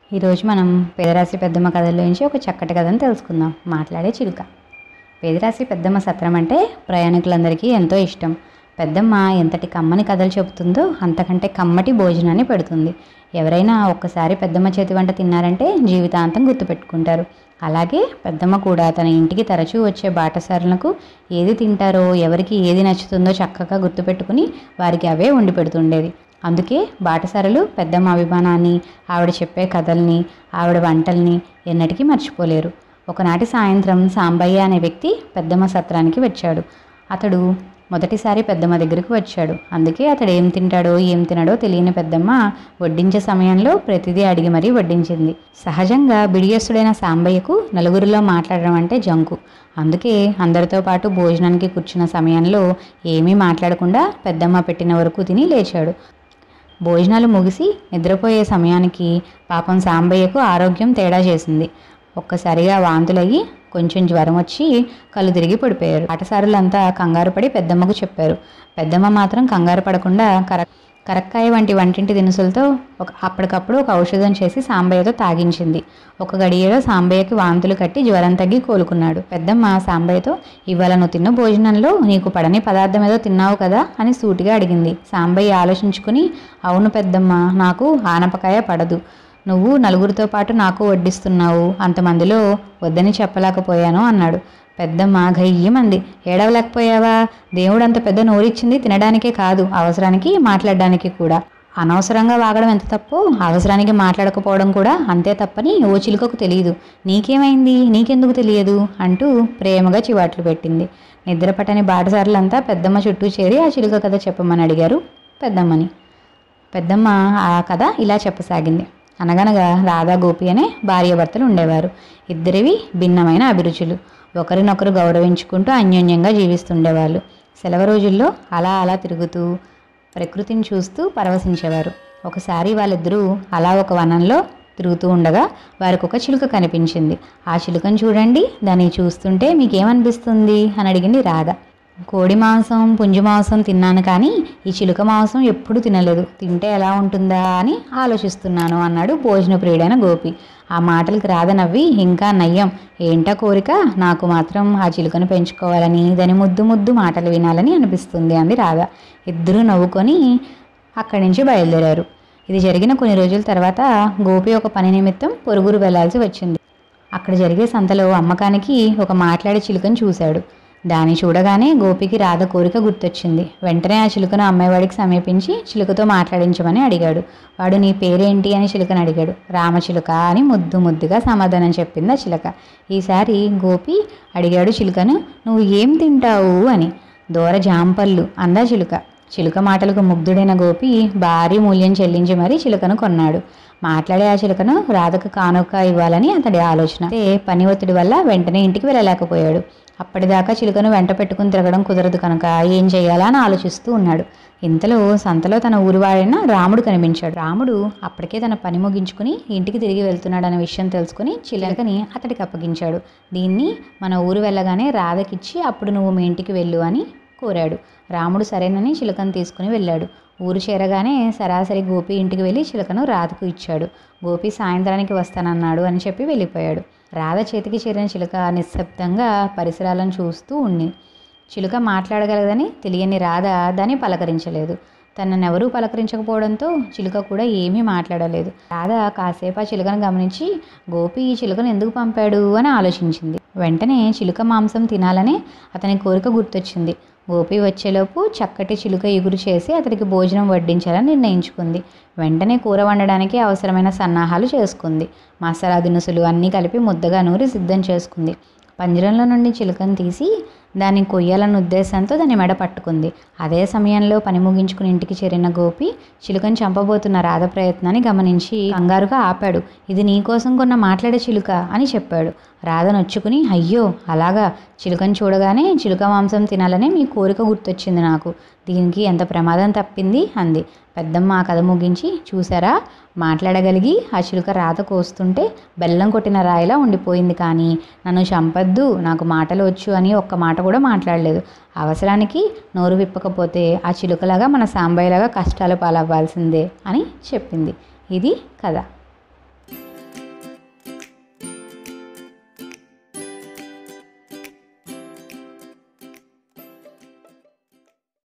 ఈరోజు మనం పేదరాశి పెద్దమ్మ కథలోంచి ఒక చక్కటి కథను తెలుసుకుందాం మాట్లాడే చిలుక పేదరాశి పెద్దమ్మ సత్రం అంటే ప్రయాణికులందరికీ ఎంతో ఇష్టం పెద్దమ్మ ఎంతటి కమ్మని కథలు చెబుతుందో అంతకంటే కమ్మటి భోజనాన్ని పెడుతుంది ఎవరైనా ఒక్కసారి పెద్దమ్మ చేతి వంట తిన్నారంటే జీవితాంతం గుర్తుపెట్టుకుంటారు అలాగే పెద్దమ్మ కూడా తన ఇంటికి తరచూ వచ్చే బాటసారులకు ఏది తింటారో ఎవరికి ఏది నచ్చుతుందో చక్కగా గుర్తుపెట్టుకుని వారికి అవే వండి పెడుతుండేది అందుకే బాటసారులు పెద్దమ్మ అభిమానాన్ని ఆవిడ చెప్పే కథల్ని ఆవిడ వంటల్ని ఎన్నటికీ మర్చిపోలేరు ఒకనాటి సాయంత్రం సాంబయ్య అనే వ్యక్తి పెద్దమ్మ సత్రానికి వచ్చాడు అతడు మొదటిసారి పెద్దమ్మ దగ్గరికి వచ్చాడు అందుకే అతడు ఏం తింటాడో ఏం తినడో తెలియని పెద్దమ్మ వడ్డించే సమయంలో ప్రతిదీ అడిగి మరీ వడ్డించింది సహజంగా బిడియస్తుడైన సాంబయ్యకు నలుగురిలో మాట్లాడడం అంటే జంకు అందుకే అందరితో పాటు భోజనానికి కూర్చున్న సమయంలో ఏమీ మాట్లాడకుండా పెద్దమ్మ పెట్టిన వరకు తిని లేచాడు భోజనాలు ముగిసి నిద్రపోయే సమయానికి పాపం సాంబయ్యకు ఆరోగ్యం తేడా చేసింది ఒక్కసారిగా వాంతులయ్యి కొంచెం జ్వరం వచ్చి కళ్ళు తిరిగి పడిపోయారు ఆటసారులంతా కంగారు పడి పెద్దమ్మకు చెప్పారు పెద్దమ్మ మాత్రం కంగారు పడకుండా కరెక్ట్ కరక్కాయ వంటి వంటింటి దినుసులతో ఒక అప్పటికప్పుడు ఒక ఔషధం చేసి సాంబయ్యతో తాగించింది ఒక గడియలో సాంబయ్యకి వాంతులు కట్టి జ్వరం తగ్గి కోలుకున్నాడు పెద్దమ్మ సాంబయ్యతో ఇవాళ నువ్వు తిన్న భోజనంలో నీకు పడని పదార్థం ఏదో తిన్నావు కదా అని సూటిగా అడిగింది సాంబయ్య ఆలోచించుకుని అవును పెద్దమ్మ నాకు ఆనపకాయ పడదు నువ్వు నలుగురితో పాటు నాకు వడ్డిస్తున్నావు అంతమందిలో వద్దని చెప్పలేకపోయాను అన్నాడు పెద్దమ్మ గయ్యమంది ఏడవలేకపోయావా దేవుడు అంత పెద్ద నోరిచ్చింది తినడానికే కాదు అవసరానికి మాట్లాడడానికి కూడా అనవసరంగా వాగడం ఎంత తప్పు అవసరానికి మాట్లాడకపోవడం కూడా అంతే తప్పని ఓ చిలుకకు తెలియదు నీకేమైంది నీకెందుకు తెలియదు అంటూ ప్రేమగా చివాట్లు పెట్టింది నిద్రపట్టని బాటసారులంతా పెద్దమ్మ చుట్టూ చేరి ఆ చిలుక కథ చెప్పమని అడిగారు పెద్దమ్మని పెద్దమ్మ ఆ కథ ఇలా చెప్పసాగింది అనగనగా రాధా గోపి అనే భార్యాభర్తలు ఉండేవారు ఇద్దరివి భిన్నమైన అభిరుచులు ఒకరినొకరు గౌరవించుకుంటూ అన్యోన్యంగా జీవిస్తుండేవాళ్ళు సెలవు రోజుల్లో అలా అలా తిరుగుతూ ప్రకృతిని చూస్తూ పరవశించేవారు ఒకసారి వాళ్ళిద్దరూ అలా ఒక వనంలో తిరుగుతూ ఉండగా వారికి ఒక చిలుక కనిపించింది ఆ చిలుకను చూడండి దాన్ని చూస్తుంటే మీకేమనిపిస్తుంది అని అడిగింది రాధ కోడి మాంసం పుంజు మాంసం తిన్నాను కానీ ఈ చిలుక మాంసం ఎప్పుడు తినలేదు తింటే ఎలా ఉంటుందా అని ఆలోచిస్తున్నాను అన్నాడు భోజన ప్రియుడైన గోపి ఆ మాటలకు రాధ నవ్వి ఇంకా నయ్యం ఏంటా కోరిక నాకు మాత్రం ఆ చిలుకను పెంచుకోవాలని దాని ముద్దు ముద్దు మాటలు వినాలని అనిపిస్తుంది అంది రాధ ఇద్దరూ నవ్వుకొని అక్కడి నుంచి బయలుదేరారు ఇది జరిగిన కొన్ని రోజుల తర్వాత గోపి ఒక పని నిమిత్తం పొరుగురు వెళ్లాల్సి వచ్చింది అక్కడ జరిగే సంతలో అమ్మకానికి ఒక మాట్లాడే చిలుకను చూశాడు దాన్ని చూడగానే గోపికి రాధ కోరిక గుర్తొచ్చింది వెంటనే ఆ చిలుకను అమ్మాయివాడికి సమీపించి చిలుకతో మాట్లాడించమని అడిగాడు వాడు నీ పేరేంటి అని చిలుకను అడిగాడు రామచిలుక అని ముద్దు ముద్దుగా సమాధానం చెప్పింది ఆ చిలుక ఈసారి గోపి అడిగాడు చిలుకను నువ్వు ఏం తింటావు అని దూర జాంపళ్ళు అందా చిలుక చిలుక మాటలకు ముగ్ధుడైన గోపి భారీ మూల్యం చెల్లించి మరీ చిలుకను కొన్నాడు మాట్లాడే ఆ చిలుకను రాధకు కానుక ఇవ్వాలని అతడి ఆలోచన అయితే పని ఒత్తిడి వల్ల వెంటనే ఇంటికి వెళ్ళలేకపోయాడు అప్పటిదాకా చిలుకను వెంట పెట్టుకుని తిరగడం కుదరదు కనుక ఏం చేయాలా అని ఆలోచిస్తూ ఉన్నాడు ఇంతలో సంతలో తన ఊరివాడైన రాముడు కనిపించాడు రాముడు అప్పటికే తన పని ముగించుకుని ఇంటికి తిరిగి వెళ్తున్నాడు అనే విషయం తెలుసుకుని చిలకని అతడికి అప్పగించాడు దీన్ని మన ఊరు వెళ్ళగానే రాధకిచ్చి అప్పుడు నువ్వు మీ ఇంటికి వెళ్ళు అని కోరాడు రాముడు సరేనని చిలుకను తీసుకుని వెళ్ళాడు ఊరు చేరగానే సరాసరి గోపి ఇంటికి వెళ్ళి చిలుకను రాధకు ఇచ్చాడు గోపి సాయంత్రానికి వస్తానన్నాడు అని చెప్పి వెళ్ళిపోయాడు రాధ చేతికి చేరిన చిలుక నిశ్శబ్దంగా పరిసరాలను చూస్తూ ఉంది చిలుక మాట్లాడగలదని తెలియని రాధ దాన్ని పలకరించలేదు తననెవరూ పలకరించకపోవడంతో చిలుక కూడా ఏమీ మాట్లాడలేదు రాధ కాసేపు ఆ చిలుకను గమనించి గోపి ఈ చిలుకను ఎందుకు పంపాడు అని ఆలోచించింది వెంటనే చిలుక మాంసం తినాలని అతని కోరిక గుర్తొచ్చింది గోపి వచ్చేలోపు చక్కటి చిలుక ఎగురు చేసి అతడికి భోజనం వడ్డించాలని నిర్ణయించుకుంది వెంటనే కూర వండడానికి అవసరమైన సన్నాహాలు చేసుకుంది మసాలా దినుసులు అన్నీ కలిపి ముద్దగా నూరి సిద్ధం చేసుకుంది పంజరంలో నుండి చిలుకను తీసి దాన్ని కొయ్యాలన్న ఉద్దేశంతో దాని మెడ పట్టుకుంది అదే సమయంలో పని ముగించుకుని ఇంటికి చేరిన గోపి చిలుకను చంపబోతున్న రాధ ప్రయత్నాన్ని గమనించి కంగారుగా ఆపాడు ఇది నీకోసం కొన్న మాట్లాడే చిలుక అని చెప్పాడు రాధ నొచ్చుకుని అయ్యో అలాగా చిలుకను చూడగానే చిలుక మాంసం తినాలని మీ కోరిక గుర్తొచ్చింది నాకు దీనికి ఎంత ప్రమాదం తప్పింది అంది పెద్దమ్మ ఆ కథ ముగించి చూసారా మాట్లాడగలిగి ఆ చిలుక రాత కోస్తుంటే బెల్లం కొట్టిన రాయిలా ఉండిపోయింది కానీ నన్ను చంపద్దు నాకు మాటలు వచ్చు అని ఒక్క మాట కూడా మాట్లాడలేదు అవసరానికి నోరు విప్పకపోతే ఆ చిలుకలాగా మన సాంబయ్యలాగా కష్టాలు పాలవ్వాల్సిందే అని చెప్పింది ఇది కథ